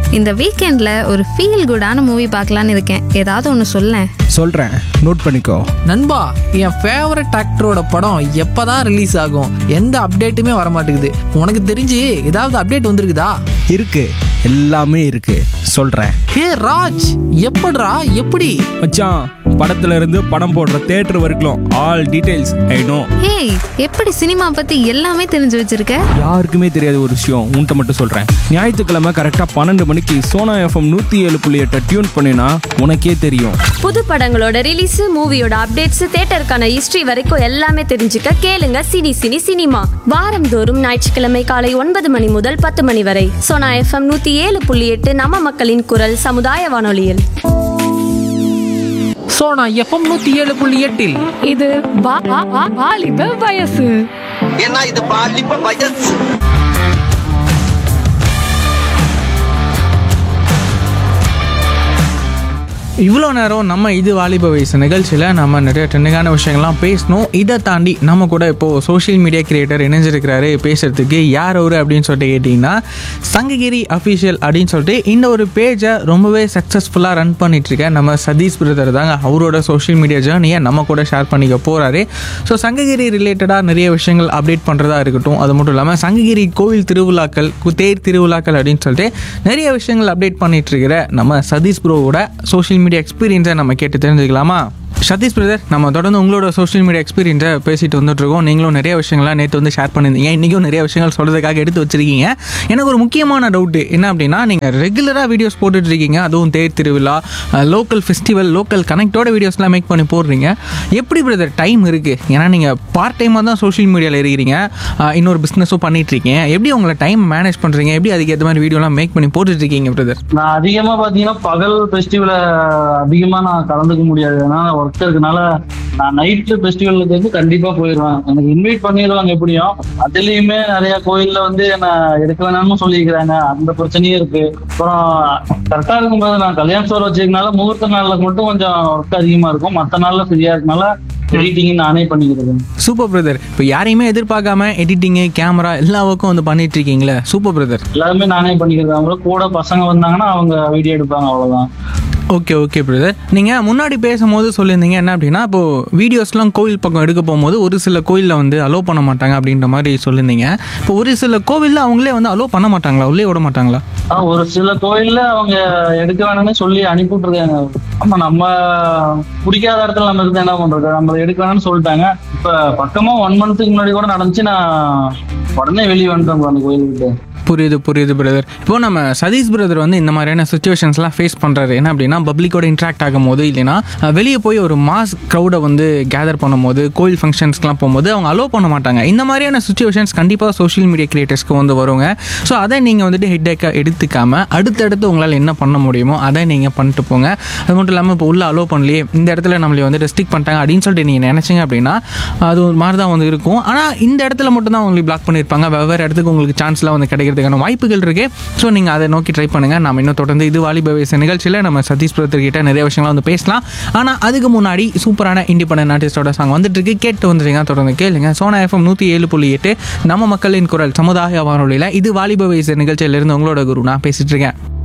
இந்த வீக்கெண்ட்ல ஒரு ஃபீல் குடான மூவி பார்க்கலான்னு இருக்கேன் ஏதாவது ஒன்று சொல்லேன் சொல்கிறேன் நோட் பண்ணிக்கோ நண்பா என் ஃபேவரட் ஆக்டரோட படம் எப்பதான் ரிலீஸ் ஆகும் எந்த அப்டேட்டுமே வர மாட்டேங்குது உனக்கு தெரிஞ்சு ஏதாவது அப்டேட் வந்திருக்குதா இருக்கு எல்லாமே இருக்கு சொல்கிறேன் ஹே ராஜ் எப்படிடா எப்படி மச்சான் படத்துல இருந்து படம் போடுற தேட்டர் வரைக்கும் all details I know hey எப்படி சினிமா பத்தி எல்லாமே தெரிஞ்சு வச்சிருக்க யாருக்குமே தெரியாத ஒரு விஷயம் உன்கிட்ட மட்டும் சொல்கிறேன் ஞாயிற்றுக்கிழமை கரெக்டாக பன்னெண்டு மணிக்கு சோனா எஃப்எம் நூற்றி ஏழு புள்ளி எட்டை டியூன் பண்ணினா உனக்கே தெரியும் புது படங்களோட ரிலீஸ் மூவியோட அப்டேட்ஸ் தேட்டருக்கான ஹிஸ்டரி வரைக்கும் எல்லாமே தெரிஞ்சுக்க கேளுங்க சினி சினி சினிமா வாரந்தோறும் ஞாயிற்றுக்கிழமை காலை ஒன்பது மணி முதல் பத்து மணி வரை சோனா எஃப்எம் நூத்தி ஏழு புள்ளி எட்டு நம்ம மக்களின் குரல் சமுதாய வானொலியில் ஸோ நான் எஃப்எம் நூற்றி ஏழு புள்ளி எட்டில் இது வா- வா- வா- வாலிப வயசு ஏன்னா இது பாலிப்ப வயசு இவ்வளோ நேரம் நம்ம இது வாலிப வயசு நிகழ்ச்சியில் நம்ம நிறைய ட்ரெண்டிங்கான விஷயங்கள்லாம் பேசணும் இதை தாண்டி நம்ம கூட இப்போது சோஷியல் மீடியா கிரியேட்டர் இணைஞ்சிருக்கிறாரு பேசுறதுக்கு யார் அவர் அப்படின்னு சொல்லிட்டு கேட்டிங்கன்னா சங்ககிரி அஃபிஷியல் அப்படின்னு சொல்லிட்டு இந்த ஒரு பேஜை ரொம்பவே சக்ஸஸ்ஃபுல்லாக ரன் பண்ணிட்டு இருக்க நம்ம சதீஷ் பிரதர் தாங்க அவரோட சோஷியல் மீடியா ஜேர்னியை நம்ம கூட ஷேர் பண்ணிக்க போகிறாரு ஸோ சங்ககிரி ரிலேட்டடாக நிறைய விஷயங்கள் அப்டேட் பண்ணுறதா இருக்கட்டும் அது மட்டும் இல்லாமல் சங்ககிரி கோவில் திருவிழாக்கள் கு- தேர் திருவிழாக்கள் அப்படின்னு சொல்லிட்டு நிறைய விஷயங்கள் அப்டேட் பண்ணிட்டு இருக்கிற நம்ம சதீஷ் ப்ரோவோட சோஷியல் மீடியா எக்ஸ்பீரியன்ஸை நம்ம கேட்டு தெரிஞ்சுக்கலாமா சதீஷ் பிரதர் நம்ம தொடர்ந்து உங்களோட சோஷியல் மீடியா எக்ஸ்பீரியன்ஸை பேசிட்டு வந்துட்டு இருக்கோம் நீங்களும் நிறைய விஷயங்கள்லாம் நேற்று வந்து ஷேர் பண்ணியிருந்தீங்க இன்றைக்கும் நிறைய விஷயங்கள் சொல்கிறதுக்காக எடுத்து வச்சிருக்கீங்க எனக்கு ஒரு முக்கியமான டவுட்டு என்ன அப்படின்னா நீங்கள் ரெகுலராக வீடியோஸ் போட்டுட்டு இருக்கீங்க அதுவும் தேர் திருவிழா லோக்கல் ஃபெஸ்டிவல் லோக்கல் கனெக்டோட வீடியோஸ்லாம் மேக் பண்ணி போடுறீங்க எப்படி பிரதர் டைம் இருக்குது ஏன்னா நீங்கள் பார்ட் டைமாக தான் சோஷியல் மீடியாவில் இருக்கிறீங்க அஹ், இன்னொரு பிஸ்னஸும் பண்ணிட்டு இருக்கீங்க எப்படி உங்களை டைம் மேனேஜ் பண்ணுறீங்க எப்படி அதுக்கேற்ற மாதிரி வீடியோலாம் மேக் பண்ணி போட்டுட்டு இருக்கீங்க பிரதர் நான் அதிகமா பாத்தீங்கன்னா பகல் ஃபெஸ்டிவல அதிகமா நான் கலந்துக்க முடியாது ஏன்னா ஒர்க் இருக்கனால நான் நைட்டு ஃபெஸ்டிவலுக்கு வந்து கண்டிப்பா போயிடுவேன் எனக்கு இன்வைட் பண்ணிடுவாங்க எப்படியும் அதுலயுமே நிறைய கோயில்ல வந்து என்ன எடுக்க வேணாம்னு சொல்லியிருக்கிறாங்க அந்த பிரச்சனையும் இருக்கு அப்புறம் கரெக்டா இருக்கும்போது நான் கல்யாண சோறு வச்சிருக்கனால முகூர்த்த நாள்ல மட்டும் கொஞ்சம் ஒர்க் அதிகமா இருக்கும் மத்த நாள்ல ஃப்ரீயா இருக்கனால எடிட்டிங் நானே பண்ணிக்கிறேன் சூப்பர் பிரதர் இப்போ யாரையுமே எதிர்பார்க்காம எடிட்டிங்கு கேமரா எல்லா ஒர்க்கும் வந்து பண்ணிட்டு இருக்கீங்களே சூப்பர் பிரதர் எல்லாருமே நானே பண்ணிக்கிறது அவங்க கூட பசங்க வந்தாங்கன்னா அவங்க வீடியோ எடுப்பாங்க அவ்வளவுதான் ஓகே ஓகே பிரதர் நீங்கள் முன்னாடி பேசும்போது சொல்லியிருந்தீங்க என்ன அப்படின்னா இப்போது வீடியோஸ்லாம் கோவில் பக்கம் எடுக்க போகும்போது ஒரு சில கோயிலில் வந்து அலோவ் பண்ண மாட்டாங்க அப்படின்ற மாதிரி சொல்லியிருந்தீங்க இப்போ ஒரு சில கோவிலில் அவங்களே வந்து அலோவ் பண்ண மாட்டாங்களா உள்ளே விட மாட்டாங்களா ஆ, ஒரு சில கோயில்ல அவங்க எடுக்க வேணும்னு சொல்லி அனுப்பிவிட்டுருக்காங்க ஆமா நம்ம பிடிக்காத இடத்துல நம்ம இருந்து என்ன பண்றது நம்ம எடுக்க வேணும்னு சொல்லிட்டாங்க இப்ப பக்கமா ஒன் மந்த்துக்கு முன்னாடி கூட நடந்துச்சு நான் உடனே வெளியே வந்துட்டேன் bro அந்த கோயிலுக்கு புரியுது புரியுது பிரதர் இப்போ நம்ம சதீஷ் பிரதர் வந்து இந்த மாதிரியான சுச்சுவேஷன்ஸ்லாம் ஃபேஸ் பண்ணுறாரு என்ன அப்படின்னா பப்ளிக்கோட இன்ட்ராக்ட் ஆகும்போது இல்லைன்னா அஹ், வெளியே போய் ஒரு மாஸ் க்ரௌடை வந்து கேதர் பண்ணும்போது கோயில் ஃபங்க்ஷன்ஸ்க்குலாம் போகும்போது அவங்க அலோவ் பண்ண மாட்டாங்க இந்த மாதிரியான சுச்சுவேஷன்ஸ் கண்டிப்பாக சோஷியல் மீடியா கிரியேட்டர்ஸ்க்கு வந்து வருங்க ஸோ அதை நீங்கள் வந்துட்டு ஹெட்டேக்காக எடுத்துக்காம அடுத்தடுத்து உங்களால் என்ன பண்ண முடியுமோ அதை நீங்கள் பண்ணிட்டு போங்க அது மட்டும் இல்லாமல் இப்போ உள்ள அலோவ் பண்ணலையே இந்த இடத்துல நம்மளை வந்து ரெஸ்ட்ரிக்ட் பண்ணிட்டாங்க அப்படின்னு சொல்லிட்டு நீங்கள் நினச்சிங்க அப்படின்னா அது ஒரு மாதிரி தான் வந்து இருக்கும் ஆனால் இந்த இடத்துல மட்டும் தான் உங்களுக்கு பிளாக் பண்ணியிருப்பாங்க வெவ்வேறு இடத்துக்கு உங்களுக்கு சான்ஸ்லாம் வந்து கிடைக்கிறதுக்கான வாய்ப்புகள் இருக்கு ஸோ நீங்கள் அதை நோக்கி ட்ரை பண்ணுங்கள் நம்ம இன்னும் தொடர்ந்து இது வாலிப வயசு நிகழ்ச்சியில் நம்ம சதீஷ் பிரதர் கிட்ட நிறைய விஷயங்கள்லாம் வந்து பேசலாம் ஆனால் அதுக்கு முன்னாடி சூப்பரான இண்டிபெண்டன்ட் ஆர்டிஸ்டோட சாங் வந்துட்டு இருக்கு கேட்டு வந்துருங்க தொடர்ந்து கேளுங்க சோனா எஃப்எம் நூற்றி ஏழு புள்ளி எட்டு நம்ம மக்களின் குரல் சமுதாய வானொலியில் இது வாலிப வயசு நிகழ்ச்சியிலிருந்து உங்களோட குரு நான் பேசிட்டு இருக்கேன்